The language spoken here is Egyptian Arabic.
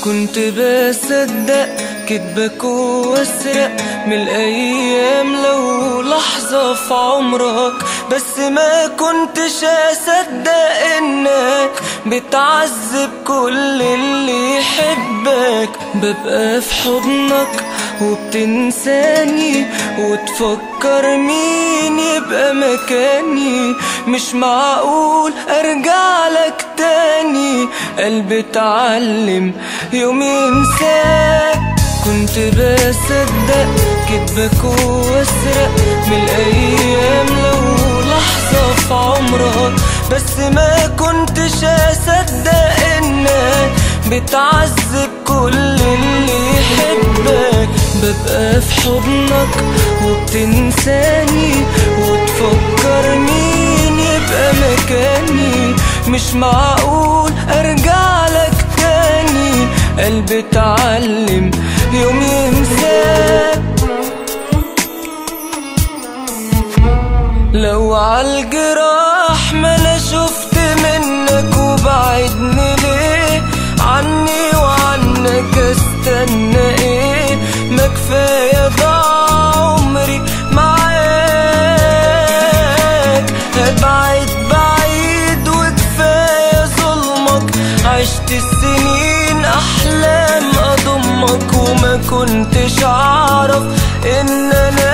كنت بصدق كدبك واسرق من الايام لو لحظة في عمرك بس ما كنتش اصدق انك بتعذب كل اللي يحبك ببقى في حضنك وبتنساني وتفكر مين يبقى مكاني مش معقول ارجع لك تاني قلبي اتعلم يوم ينساك كنت بصدق كدبك واسرق من الايام لو لحظة في عمرك بس ما كنتش اصدق انك بتعذب كل اللي يحبك ببقى في حضنك وبتنساني وتفكر مين يبقى مكاني مش معقول ارجع لك تاني قلبي اتعلم يوم ينساك لو عالجراح ما انا شفت منك وبعدني ليه عني وعنك استنى ايه ما كفايه ضاع عمري معاك هبعد بعيد وكفايه ظلمك عشت السنين احلام اضمك وما كنتش اعرف ان انا